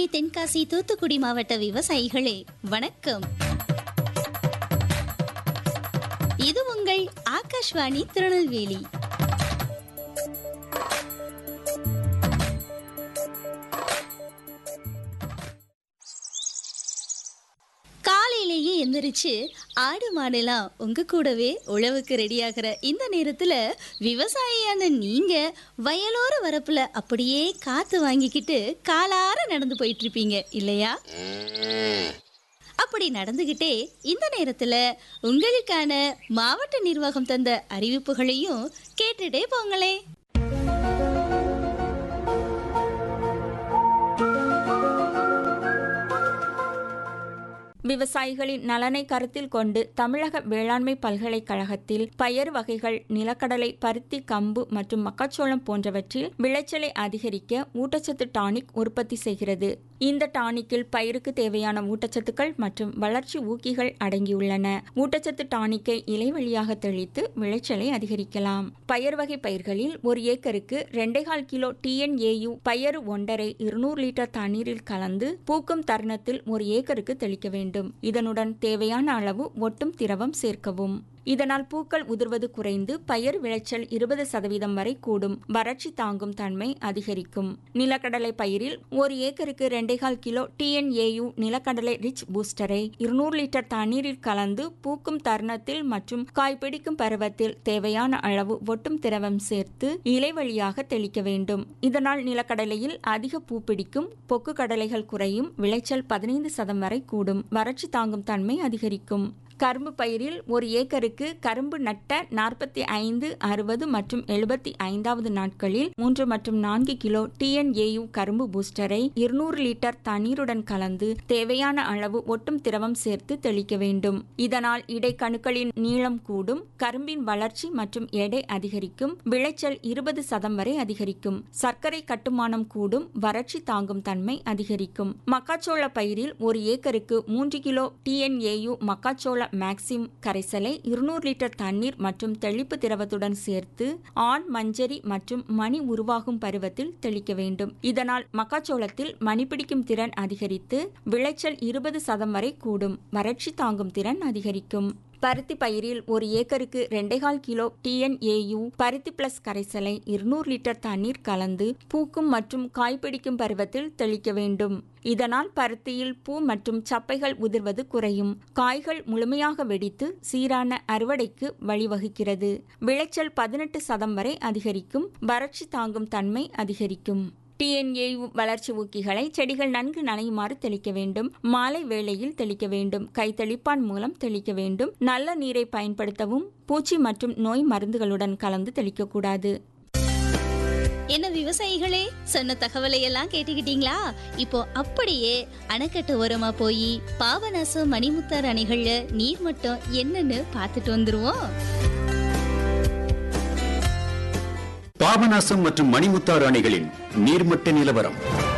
தென்காசி தூத்துக்குடி மாவட்ட விவசாயிகளே வணக்கம் இது உங்கள் ஆகாஷ்வாணி திருநெல்வேலி காலையிலேயே எந்திரிச்சு ஆடு மாடெல்லாம் உங்க கூடவே உழவுக்கு ரெடியாகிற இந்த நேரத்துல விவசாயியான நீங்க வயலோர வரப்புல அப்படியே காத்து வாங்கிக்கிட்டு காலார நடந்து போயிட்டு இருப்பீங்க இல்லையா அப்படி நடந்துகிட்டே இந்த நேரத்துல உங்களுக்கான மாவட்ட நிர்வாகம் தந்த அறிவிப்புகளையும் கேட்டுட்டே போங்களே விவசாயிகளின் நலனை கருத்தில் கொண்டு தமிழக வேளாண்மை பல்கலைக்கழகத்தில் பயறு வகைகள் நிலக்கடலை பருத்தி கம்பு மற்றும் மக்காச்சோளம் போன்றவற்றில் விளைச்சலை அதிகரிக்க ஊட்டச்சத்து டானிக் உற்பத்தி செய்கிறது இந்த டானிக்கில் பயிருக்கு தேவையான ஊட்டச்சத்துக்கள் மற்றும் வளர்ச்சி ஊக்கிகள் அடங்கியுள்ளன ஊட்டச்சத்து டானிக்கை இலை வழியாக தெளித்து விளைச்சலை அதிகரிக்கலாம் பயறு வகை பயிர்களில் ஒரு ஏக்கருக்கு ரெண்டேகால் கிலோ டிஎன்ஏயு பயறு ஒன்றரை இருநூறு லிட்டர் தண்ணீரில் கலந்து பூக்கும் தருணத்தில் ஒரு ஏக்கருக்கு தெளிக்க வேண்டும் இதனுடன் தேவையான அளவு ஒட்டும் திரவம் சேர்க்கவும் இதனால் பூக்கள் உதிர்வது குறைந்து பயிர் விளைச்சல் இருபது சதவீதம் வரை கூடும் வறட்சி தாங்கும் தன்மை அதிகரிக்கும் நிலக்கடலை பயிரில் ஒரு ஏக்கருக்கு ரெண்டேகால் கிலோ டிஎன்ஏயு நிலக்கடலை ரிச் பூஸ்டரை இருநூறு லிட்டர் தண்ணீரில் கலந்து பூக்கும் தருணத்தில் மற்றும் காய்பிடிக்கும் பருவத்தில் தேவையான அளவு ஒட்டும் திரவம் சேர்த்து இலை வழியாக தெளிக்க வேண்டும் இதனால் நிலக்கடலையில் அதிக பூ பிடிக்கும் பொக்கு கடலைகள் குறையும் விளைச்சல் பதினைந்து சதம் வரை கூடும் வறட்சி தாங்கும் தன்மை அதிகரிக்கும் கரும்பு பயிரில் ஒரு ஏக்கருக்கு கரும்பு நட்ட நாற்பத்தி ஐந்து அறுபது மற்றும் எழுபத்தி ஐந்தாவது நாட்களில் மூன்று மற்றும் நான்கு கிலோ டிஎன்ஏயு கரும்பு பூஸ்டரை இருநூறு லிட்டர் தண்ணீருடன் கலந்து தேவையான அளவு ஒட்டும் திரவம் சேர்த்து தெளிக்க வேண்டும் இதனால் இடைக்கணுக்களின் நீளம் கூடும் கரும்பின் வளர்ச்சி மற்றும் எடை அதிகரிக்கும் விளைச்சல் இருபது சதம் வரை அதிகரிக்கும் சர்க்கரை கட்டுமானம் கூடும் வறட்சி தாங்கும் தன்மை அதிகரிக்கும் மக்காச்சோள பயிரில் ஒரு ஏக்கருக்கு மூன்று கிலோ டிஎன்ஏயு மக்காச்சோள மேக்சிம் கரைசலை இருநூறு லிட்டர் தண்ணீர் மற்றும் தெளிப்பு திரவத்துடன் சேர்த்து ஆண் மஞ்சரி மற்றும் மணி உருவாகும் பருவத்தில் தெளிக்க வேண்டும் இதனால் மக்காச்சோளத்தில் மணி பிடிக்கும் திறன் அதிகரித்து விளைச்சல் இருபது சதம் வரை கூடும் வறட்சி தாங்கும் திறன் அதிகரிக்கும் பருத்தி பயிரில் ஒரு ஏக்கருக்கு ரெண்டேகால் கிலோ டிஎன்ஏயு பருத்தி பிளஸ் கரைசலை இருநூறு லிட்டர் தண்ணீர் கலந்து பூக்கும் மற்றும் காய்பிடிக்கும் பருவத்தில் தெளிக்க வேண்டும் இதனால் பருத்தியில் பூ மற்றும் சப்பைகள் உதிர்வது குறையும் காய்கள் முழுமையாக வெடித்து சீரான அறுவடைக்கு வழிவகுக்கிறது விளைச்சல் பதினெட்டு சதம் வரை அதிகரிக்கும் வறட்சி தாங்கும் தன்மை அதிகரிக்கும் டிஎன்ஏ வளர்ச்சி ஊக்கிகளை செடிகள் நன்கு நனையுமாறு தெளிக்க வேண்டும் மாலை வேளையில் தெளிக்க வேண்டும் கை தெளிப்பான் மூலம் தெளிக்க வேண்டும் நல்ல நீரை பயன்படுத்தவும் பூச்சி மற்றும் நோய் மருந்துகளுடன் கலந்து தெளிக்கக்கூடாது என்ன விவசாயிகளே சொன்ன தகவலை எல்லாம் கேட்டுக்கிட்டீங்களா இப்போ அப்படியே அணைக்கட்டு ஓரமா போய் பாபநாசம் மணிமுத்தார் அணைகள்ல நீர் மட்டம் என்னன்னு பார்த்துட்டு வந்துருவோம் பாபநாசம் மற்றும் மணிமுத்தாறு அணைகளின் நீர்மட்ட நிலவரம்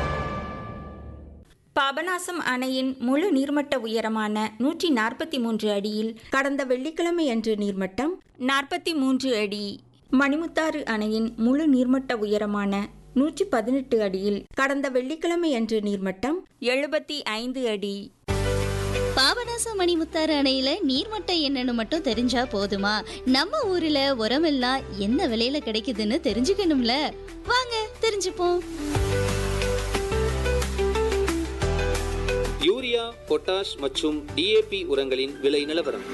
பாபநாசம் அணையின் முழு நீர்மட்ட உயரமான நூற்றி நாற்பத்தி மூன்று அடியில் கடந்த வெள்ளிக்கிழமை அன்று நீர்மட்டம் நாற்பத்தி மூன்று அடி மணிமுத்தாறு அணையின் முழு நீர்மட்ட உயரமான நூற்றி பதினெட்டு அடியில் கடந்த வெள்ளிக்கிழமை அன்று நீர்மட்டம் எழுபத்தி ஐந்து அடி பாபநாசம் மணிமுத்தாறு அணையில நீர்மட்டம் என்னன்னு மட்டும் தெரிஞ்சா போதுமா நம்ம ஊர்ல உரமெல்லாம் என்ன விலையில கிடைக்குதுன்னு தெரிஞ்சுக்கணும்ல வாங்க தெரிஞ்சுப்போம் யூரியா பொட்டாஷ் மற்றும் டிஏபி உரங்களின் விலை நிலவரம்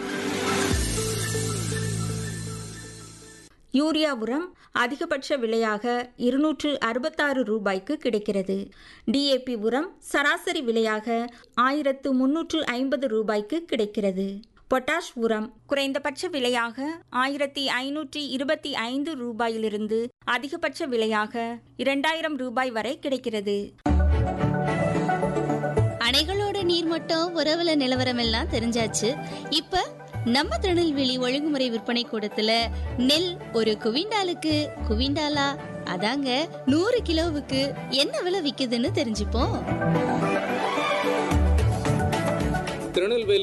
யூரியா உரம் அதிகபட்ச விலையாக இருநூற்று அறுபத்தாறு ரூபாய்க்கு கிடைக்கிறது டிஏபி உரம் சராசரி விலையாக ஆயிரத்து முன்னூற்று ஐம்பது ரூபாய்க்கு கிடைக்கிறது பொட்டாஷ் உரம் குறைந்தபட்ச விலையாக ஆயிரத்தி ஐநூற்றி இருபத்தி ஐந்து ரூபாயிலிருந்து அதிகபட்ச விலையாக இரண்டாயிரம் ரூபாய் வரை கிடைக்கிறது அணைகளோட நீர்மட்டம் உறவுல நிலவரம் எல்லாம் தெரிஞ்சாச்சு இப்ப நம்ம திருநெல்வேலி ஒழுங்குமுறை விற்பனை கூடத்துல நெல் ஒரு குவிண்டாலுக்கு குவிண்டாலா அதாங்க நூறு கிலோவுக்கு என்ன விலை விக்குதுன்னு தெரிஞ்சுப்போம் திருநெல்வேலி